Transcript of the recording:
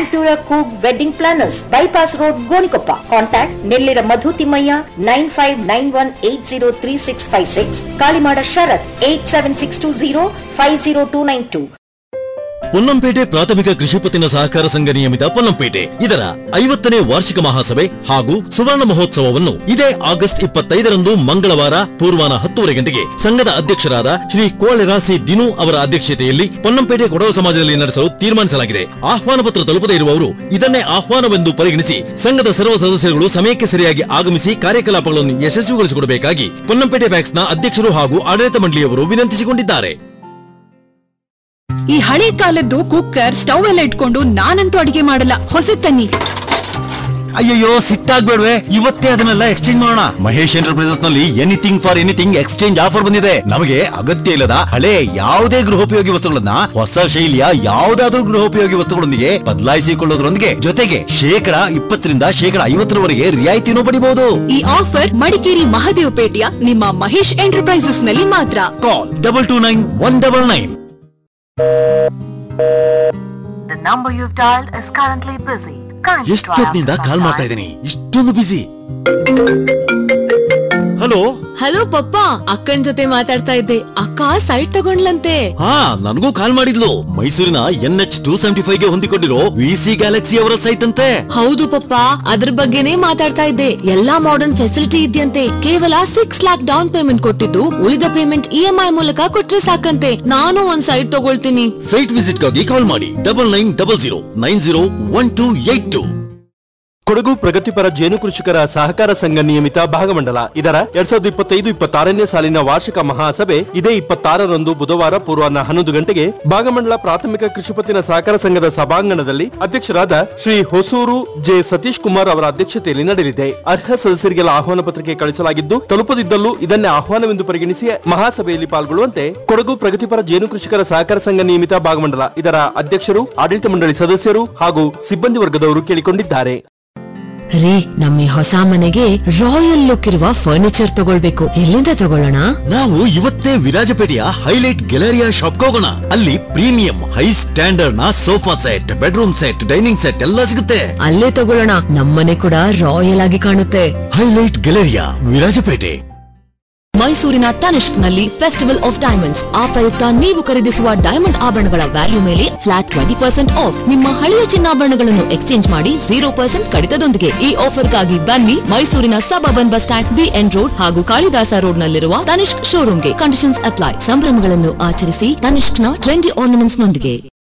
And pure ಕೂಗ್ wedding planners bypass road Gonikoppa contact Nellira Madhu Thimmaiah nine five nine one eight zero three six five six Kalimada Sharath eight seven six two zero five zero two nine two Ponnampete ಪ್ರಾಥಮಿಕ ಕೃಷಿ ಪತ್ತಿನ ಸಹಕಾರ ಸಂಘ ನಿಯಮಿತ ಪೊನ್ನಂಪೇಟೆ ಇದರ ಐವತ್ತನೇ ವಾರ್ಷಿಕ ಮಹಾಸಭೆ ಹಾಗೂ ಸುವರ್ಣ ಮಹೋತ್ಸವವನ್ನು ಇದೇ ಆಗಸ್ಟ್ ಇಪ್ಪತ್ತೈದರಂದು ಮಂಗಳವಾರ ಪೂರ್ವಾನ ಹತ್ತುವರೆ ಗಂಟೆಗೆ ಸಂಘದ ಅಧ್ಯಕ್ಷರಾದ ಶ್ರೀ ಕೋಳೆರಾಸಿ ದಿನು ಅವರ ಅಧ್ಯಕ್ಷತೆಯಲ್ಲಿ ಪೊನ್ನಂಪೇಟೆ ಕೊಡವ ಸಮಾಜದಲ್ಲಿ ನಡೆಸಲು ತೀರ್ಮಾನಿಸಲಾಗಿದೆ ಆಹ್ವಾನ ಪತ್ರ ತಲುಪದೇ ಇರುವವರು ಇದನ್ನೇ ಆಹ್ವಾನವೆಂದು ಪರಿಗಣಿಸಿ ಸಂಘದ ಸರ್ವ ಸದಸ್ಯರುಗಳು ಸಮಯಕ್ಕೆ ಸರಿಯಾಗಿ ಆಗಮಿಸಿ ಕಾರ್ಯಕಲಾಪಗಳನ್ನು ಯಶಸ್ವಿಗೊಳಿಸಿಕೊಡಬೇಕಾಗಿ ಪೊನ್ನಂಪೇಟೆ ಬ್ಯಾಂಕ್ಸ್ನ ಅಧ್ಯಕ್ಷರು ಹಾಗೂ ಆಡಳಿತ ಮಂಡಳಿಯವರು ವಿನಂತಿಸಿಕೊಂಡಿದ್ದಾರೆ ಈ ಹಳೆ ಕಾಲದ್ದು ಕುಕ್ಕರ್ ಸ್ಟವ್ ಎಲ್ಲ ಇಟ್ಕೊಂಡು ನಾನಂತೂ ಅಡಿಗೆ ಮಾಡಲ್ಲ ಹೊಸ ತನ್ನಿ ಅಯ್ಯಯ್ಯೋ ಸಿಟ್ಟಾಗ್ಬೇಡ್ವೆ ಇವತ್ತೇ ಅದನ್ನೆಲ್ಲ ಎಕ್ಸ್ಚೇಂಜ್ ಮಾಡೋಣ ಮಹೇಶ್ ಎಂಟರ್ಪ್ರೈಸಸ್ ನಲ್ಲಿ anything for anything exchange offer ಬಂದಿದೆ ನಮಗೆ ಅಗತ್ಯ ಇಲ್ಲದ ಹಳೆ ಯಾವುದೇ ಗೃಹೋಪಯೋಗಿ ವಸ್ತುಗಳನ್ನ ಹೊಸ ಶೈಲಿಯ ಯಾವುದಾದ್ರೂ ಗೃಹೋಪಯೋಗಿ ವಸ್ತುಗಳೊಂದಿಗೆ ಬದಲಾಯಿಸಿಕೊಳ್ಳೋದ್ರೊಂದಿಗೆ ಜೊತೆಗೆ ಶೇಕಡ ಇಪ್ಪತ್ತರಿಂದ ಶೇಕಡ ಐವತ್ತರವರೆಗೆ ರಿಯಾಯಿತಿನೂ ಪಡಿಬಹುದು ಈ ಆಫರ್ ಮಡಿಕೇರಿ ಮಹದೇವಪೇಟೆಯ ನಿಮ್ಮ ಮಹೇಶ್ ಎಂಟರ್ಪ್ರೈಸಸ್ ನಲ್ಲಿ ಮಾತ್ರ call double two nine one double nine The number you've dialed is currently busy. Kindly try ಎಷ್ಟೊತ್ತಿನಿಂದ after ಕಾಲ್ some ಮಾಡ್ತಾ time. ಇದ್ದೀನಿ ಇಷ್ಟೊಂದು ಬಿಸಿ ಹಲೋ ಹಲೋ ಪಪ್ಪ ಅಕ್ಕನ್ ಜೊತೆ ಮಾತಾಡ್ತಾ ಇದ್ದೆ ಅಕ್ಕ ಸೈಟ್ ತಗೊಂಡ್ಲಂತೆ ಹಾ ನನಗೂ ಕಾಲ್ ಮಾಡಿದ್ಲು ಮೈಸೂರಿನ N H two seventy five ಗೆ ಹೊಂದಿಕೊಂಡಿರೋ ವಿ ಸಿ ಗ್ಯಾಲಕ್ಸಿ ಅವರ ಸೈಟ್ ಅಂತೆ ಹೌದು ಪಪ್ಪ ಅದ್ರ ಬಗ್ಗೆನೇ ಮಾತಾಡ್ತಾ ಇದ್ದೆ ಎಲ್ಲಾ ಮಾಡರ್ನ್ ಫೆಸಿಲಿಟಿ ಇದೆಯಂತೆ ಕೇವಲ ಸಿಕ್ಸ್ ಲ್ಯಾಕ್ ಡೌನ್ ಪೇಮೆಂಟ್ ಕೊಟ್ಟಿದ್ದು ಉಳಿದ ಪೇಮೆಂಟ್ ಇ ಎಂ ಐ ಮೂಲಕ ಕೊಟ್ರೆ ಸಾಕಂತೆ ನಾನು ಒಂದ್ ಸೈಟ್ ತಗೊಳ್ತೀನಿ ಸೈಟ್ ವಿಸಿಟ್ ಗಾಗಿ ಕಾಲ್ ಮಾಡಿ double nine double zero nine zero one two eight two Kodagu ಪ್ರಗತಿಪರ ಜೇನು ಕೃಷಿಕರ ಸಹಕಾರ ಸಂಘ ನಿಯಮಿತ ಭಾಗಮಂಡಲ ಇದರ ಎರಡ್ ಸಾವಿರದ ಇಪ್ಪತ್ತೈದು ಇಪ್ಪತ್ತಾರನೇ ಸಾಲಿನ ವಾರ್ಷಿಕ ಮಹಾಸಭೆ ಇದೇ ಇಪ್ಪತ್ತಾರರಂದು ಬುಧವಾರ ಪೂರ್ವಾಹ್ನ ಹನ್ನೊಂದು ಗಂಟೆಗೆ ಭಾಗಮಂಡಲ ಪ್ರಾಥಮಿಕ ಕೃಷಿಪತ್ತಿನ ಸಹಕಾರ ಸಂಘದ ಸಭಾಂಗಣದಲ್ಲಿ ಅಧ್ಯಕ್ಷರಾದ ಶ್ರೀ ಹೊಸೂರು ಜೆ ಸತೀಶ್ ಕುಮಾರ್ ಅವರ ಅಧ್ಯಕ್ಷತೆಯಲ್ಲಿ ನಡೆಯಲಿದೆ ಅರ್ಹ ಸದಸ್ಯರಿಗೆಲ್ಲ ಆಹ್ವಾನ ಪತ್ರಿಕೆ ಕಳಿಸಲಾಗಿದ್ದು ತಲುಪದಿದ್ದಲ್ಲೂ ಇದನ್ನೇ ಆಹ್ವಾನವೆಂದು ಪರಿಗಣಿಸಿ ಮಹಾಸಭೆಯಲ್ಲಿ ಪಾಲ್ಗೊಳ್ಳುವಂತೆ ಕೊಡಗು ಪ್ರಗತಿಪರ ಜೇನು ಕೃಷಿಕರ ಸಹಕಾರ ಸಂಘ ನಿಯಮಿತ ಭಾಗಮಂಡಲ ಇದರ ಅಧ್ಯಕ್ಷರು ಆಡಳಿತ ಮಂಡಳಿ ಸದಸ್ಯರು ಹಾಗೂ ಸಿಬ್ಬಂದಿ ವರ್ಗದವರು ಕೇಳಿಕೊಂಡಿದ್ದಾರೆ ರೀ ನಮ್ಮ ಈ ಹೊಸ ಮನೆಗೆ ರಾಯಲ್ ಲುಕ್ ಇರುವ ಫರ್ನಿಚರ್ ತಗೊಳ್ಬೇಕು ಎಲ್ಲಿಂದ ತಗೊಳ್ಳೋಣ ನಾವು ಇವತ್ತೇ ವಿರಾಜಪೇಟೆಯ ಹೈಲೈಟ್ ಗ್ಯಾಲರಿಯಾ ಶಾಪ್ ಹೋಗೋಣ ಅಲ್ಲಿ ಪ್ರೀಮಿಯಂ ಹೈ ಸ್ಟ್ಯಾಂಡರ್ಡ್ ನ sofa set bedroom set dining set ಎಲ್ಲ ಸಿಗುತ್ತೆ ಅಲ್ಲೇ ತಗೊಳ್ಳೋಣ ನಮ್ಮನೆ ಕೂಡ ರಾಯಲ್ ಆಗಿ ಕಾಣುತ್ತೆ ಹೈಲೈಟ್ ಗ್ಯಾಲರಿಯಾ ವಿರಾಜಪೇಟೆ ಮೈಸೂರಿನ ತನಿಷ್ಕ್ ನಲ್ಲಿ ಫೆಸ್ಟಿವಲ್ ಆಫ್ ಡೈಮಂಡ್ಸ್ ಆ ಪ್ರಯುಕ್ತ ನೀವು ಖರೀದಿಸುವ ಡೈಮಂಡ್ ಆಭರಣಗಳ ವ್ಯಾಲ್ಯೂ ಮೇಲೆ ಫ್ಲಾಟ್ ಟ್ವೆಂಟಿ ಪರ್ಸೆಂಟ್ ಆಫ್ ನಿಮ್ಮ ಹಳೆಯ ಚಿನ್ನಾಭರಣಗಳನ್ನು ಎಕ್ಸ್ಚೇಂಜ್ ಮಾಡಿ ಜೀರೋ ಪರ್ಸೆಂಟ್ ಕಡಿತದೊಂದಿಗೆ ಈ ಆಫರ್ಗಾಗಿ ಬನ್ನಿ ಮೈಸೂರಿನ suburban bus stand BN road ಹಾಗೂ ಕಾಳಿದಾಸ ರೋಡ್ ನಲ್ಲಿರುವ ತನಿಷ್ಕ್ ಶೋರೂಮ್ಗೆ ಕಂಡೀಷನ್ಸ್ ಅಪ್ಲೈ ಸಂಭ್ರಮಗಳನ್ನು ಆಚರಿಸಿ ತನಿಷ್ಕ್ನ ಟ್ರೆಂಡಿ ಆರ್ನಮೆಂಟ್ಸ್ ನೊಂದಿಗೆ